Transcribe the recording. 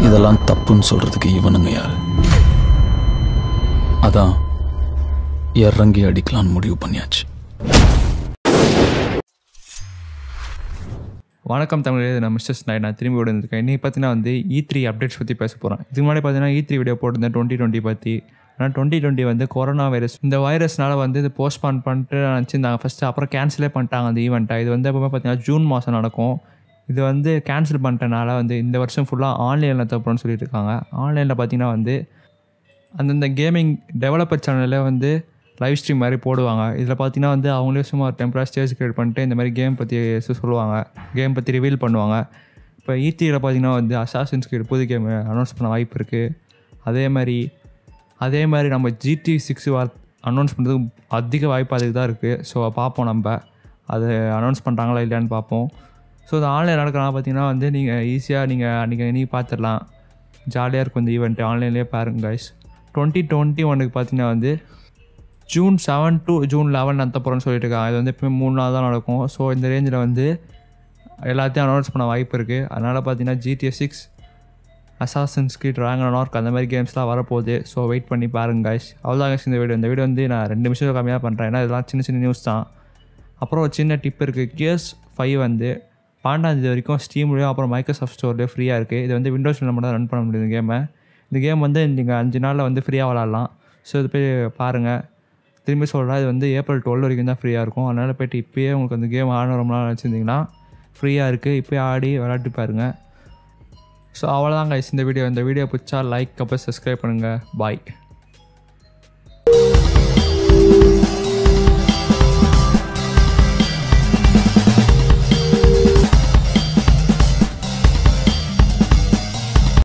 இதெல்லாம் தப்புன்னு சொல்றதுக்கு இவனுங்க யாரு அதான் இறங்கி அடிக்கலான்னு முடிவு பண்ணியாச்சு வணக்கம் தமிழ் நான் மிஸ்டர் ஸ்நாய் நான் திரும்பி விடுந்திருக்கேன் இன்னைக்கு பார்த்தீங்கன்னா வந்து இ த்ரீ அப்டேட்ஸ் பற்றி பேச போகிறேன் இதுக்கு முன்னாடி பார்த்தீங்கன்னா இ த்ரீ வீடியோ போட்டிருந்தேன் டுவெண்ட்டி டுவெண்ட்டி பற்றி ஆனால் டுவெண்ட்டி டுவெண்ட்டி வந்து கொரோனா வைரஸ் இந்த வைரஸ்னால வந்து இது போஸ்ட்பான் பண்ணிட்டு நினச்சிருந்தாங்க ஃபஸ்ட்டு அப்புறம் கேன்சலே பண்ணிட்டாங்க அந்த ஈவெண்ட்டை இது வந்து எப்பவுமே பார்த்தீங்கன்னா ஜூன் மாதம் நடக்கும் இது வந்து கேன்சல் பண்ணிட்டனால வந்து இந்த வருஷம் ஃபுல்லாக ஆன்லைனில் தப்புறோன்னு சொல்லிட்டு இருக்காங்க ஆன்லைனில் பார்த்தீங்கன்னா வந்து அந்தந்த கேமிங் டெவலப்பர் சேனலில் வந்து லைவ் ஸ்ட்ரீம் மாதிரி போடுவாங்க இதில் பார்த்தீங்கன்னா வந்து அவங்களே சும்மா ஒரு டெம்பரா ஸ்டேஜ் கிரியேட் பண்ணிட்டு இந்த மாதிரி கேம் பற்றி சொல்லுவாங்க கேம் பற்றி ரிவீல் பண்ணுவாங்க இப்போ ஈத்தியில் பார்த்தீங்கன்னா வந்து அசாசின்ஸ் கிரீட் புது கேம் அனௌன்ஸ் பண்ண வாய்ப்பு இருக்குது அதே மாதிரி அதே மாதிரி நம்ம ஜிடி சிக்ஸ் வார் அனௌன்ஸ் பண்ணுறதுக்கு அதிக வாய்ப்பு அதுக்கு தான் இருக்குது ஸோ பார்ப்போம் நம்ம அது அனௌன்ஸ் பண்ணுறாங்களா இல்லையான்னு பார்ப்போம் ஸோ அது ஆன்லைன் நடக்கிறனால பார்த்தீங்கன்னா வந்து நீங்கள் ஈஸியாக நீங்கள் அன்றைக்கி நீங்கள் பார்த்துடலாம் ஜாலியாக இருக்கும் இந்த ஈவெண்ட்டு ஆன்லைன்லேயே பாருங்க கைஸ் டுவெண்ட்டி டுவெண்ட்டி ஒனுக்கு பார்த்தீங்கன்னா வந்து June seven to June eleven நடத்த போகிறோன்னு சொல்லிட்டு இருக்காங்க இது வந்து எப்பவுமே மூணு நாள் தான் நடக்கும் ஸோ இந்த ரேஞ்சில் வந்து எல்லாத்தையும் அனௌன்ஸ் பண்ண வாய்ப்பு இருக்குது அதனால் பார்த்தீங்கன்னா GTS six Assassin's Creed Ragnarok அந்த மாதிரி கேம்ஸ்லாம் வரப்போகுது ஸோ வெயிட் பண்ணி பாருங்க guys அவ்வளோதான் guys இந்த வீடியோ இந்த வீடியோ வந்து நான் ரெண்டு நிமிஷம் கம்மியாக பண்ணுறேன் ஏன்னா இதெல்லாம் சின்ன சின்ன நியூஸ் தான் அப்புறம் ஒரு சின்ன டிப் இருக்குது கியர்ஸ் ஃபைவ் வந்து பன்னெண்டாந்தேதி வரைக்கும் ஸ்டீம்லேயும் அப்புறம் மைக்ரோசாஃப்ட் ஸ்டோர்லேயும் ஃப்ரீயாக இருக்குது இது வந்து விண்டோஸில் மட்டும் தான் ரன் பண்ண முடியுது கேமை இந்த கேம் வந்து நீங்கள் அஞ்சு நாளில் வந்து ஃப்ரீயாக விளாட்லாம் ஸோ இது போய் பாருங்கள் திரும்பி சொல்கிறேன் இது வந்து ஏப்ரல் டுவெல் வரைக்கும் தான் ஃப்ரீயாக இருக்கும் அதனால் போய்ட்டு இப்போயே உங்களுக்கு அந்த கேம் ஆடணும் ரொம்ப நாள் வச்சுருந்தீங்கன்னா ஃப்ரீயாக இருக்குது இப்போயே ஆடி விளையாட்டு பாருங்கள் ஸோ அவ்வளோதான் guys இந்த வீடியோ இந்த வீடியோ பிடிச்சா லைக் அப்புறம் சப்ஸ்கிரைப் பண்ணுங்கள் பாய்